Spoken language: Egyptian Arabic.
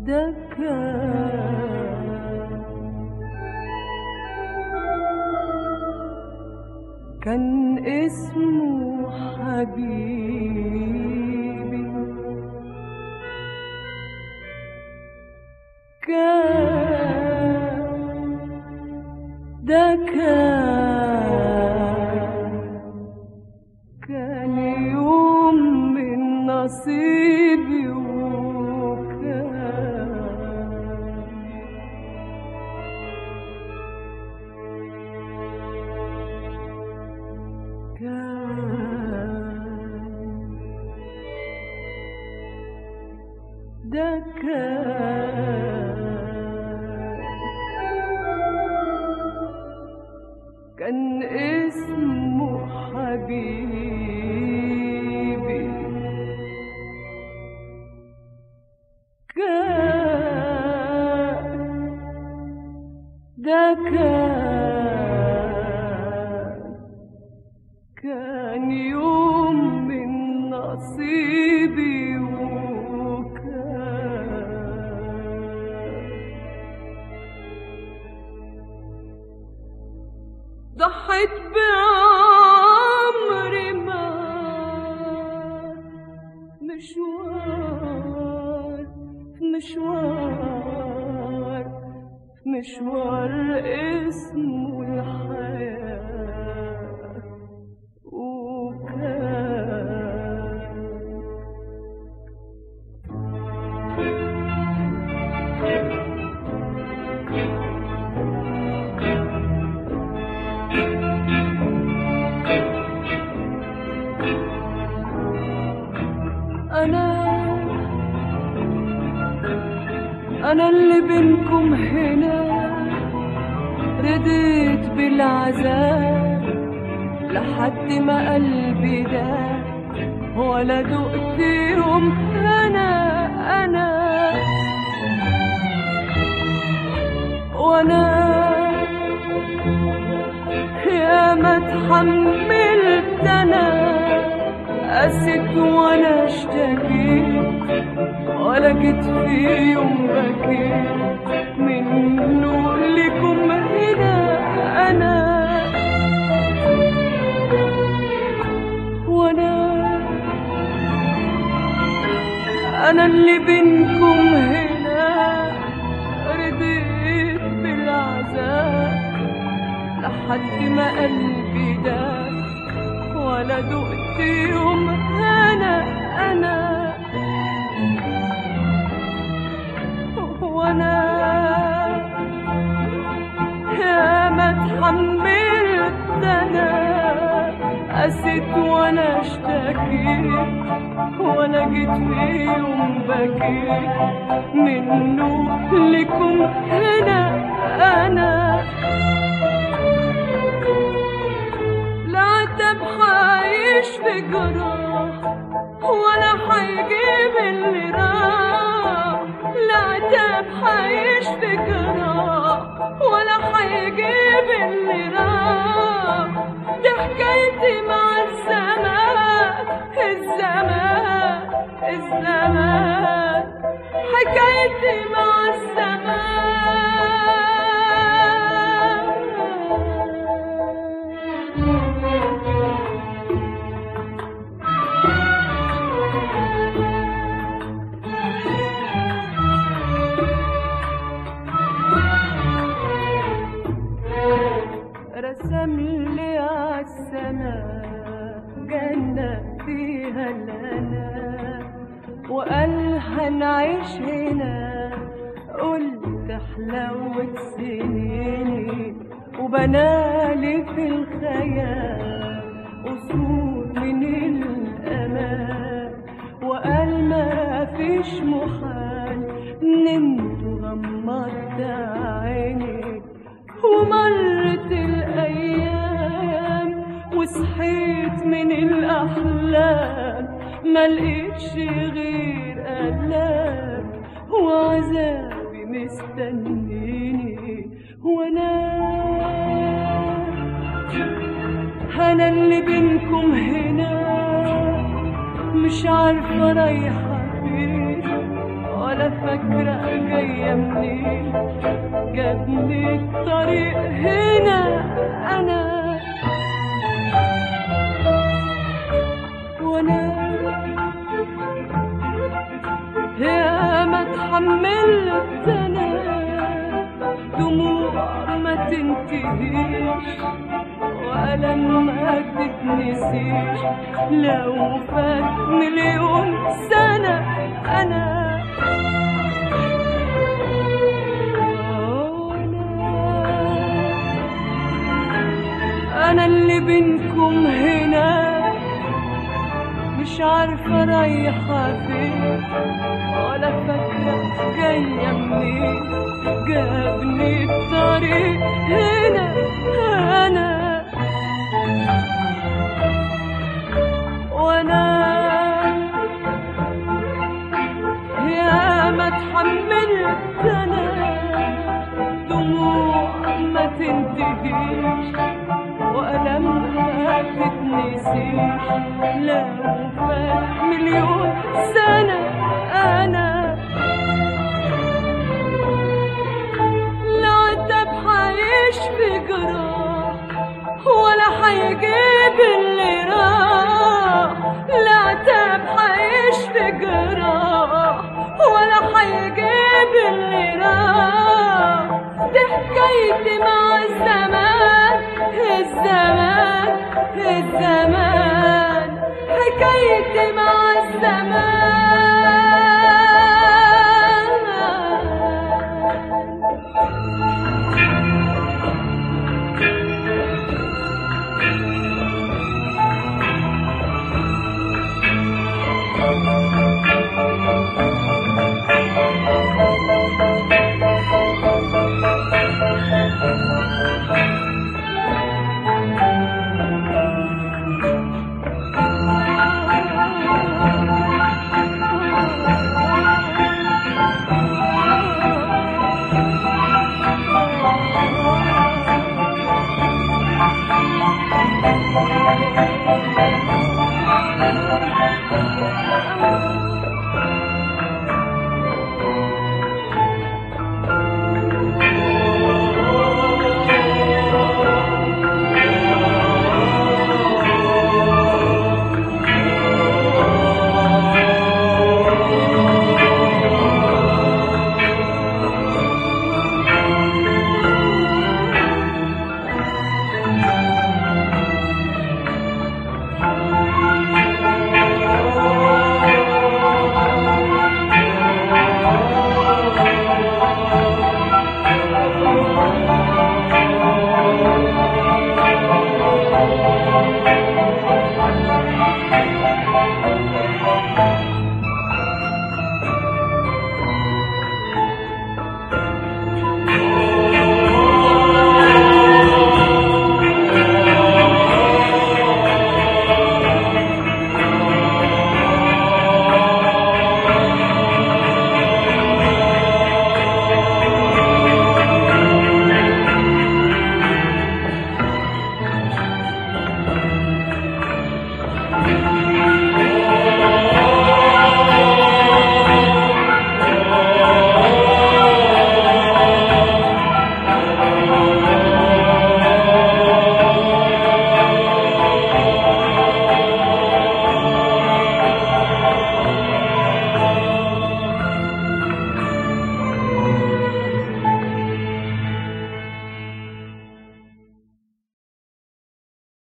ده كان كان اسمه حبيبي كان ده كان كان يوم من نصيبي وكان كان ده كان كان اسمه حبيبي كان ده كان كان يوم من نصيبي وكان ضحيت بعمري ما مشوار مشوار مشوار اسمه الحياة وكان أنا أنا اللي بينكم هنا رديت بالعذاب لحد ما قلبي ده ولا دقت يوم أنا أنا وأنا يا ما اتحملت أنا قست وأنا اشتكيت ولا جيت في يوم بكيت منه لكم هنا انا وانا انا اللي بينكم هنا رضيت بالعذاب لحد ما قلبي ده ولا دقت يوم انا انا وانا يا ما اتحملت انا قست وانا اشتكيت ولا جيت في يوم بكيت منه لكم هنا انا لا عتب حايش في جراح ولا حيجيب اللي راح لا عتب حايش في جراح ولا حيجيب اللي راح دي حكايتي مع الزمان الزمان الزمان حكايتي مع الزمان رسم لي عالسماء جنة فيها الأنا وقال هنعيش هنا قلت حلاوة سنيني وبنالي في الخيال قصور من الأمان وقال ما فيش محال نمت وغمضت عيني ومرت الأيام وصحيت من الأحلام ما لقيتش غير ألام وعذابي مستنيني وأنا أنا اللي بينكم هنا مش عارفة رايحة فين ولا ولا فاكرة جاية منين جابني الطريق هنا أنا وأنا يا ما اتحملت أنا دموع ما تنتهيش وألم ما تتنسيش لو فات مليون سنة أنا أنا اللي بينكم هنا مش عارفة رايحة فين ولا فاكرة جاية منين جابني الطريق هنا أنا وأنا يا ما اتحملت أنا دموع ما تنتهيش وألم ما تتنسيش لو فات مليون سنة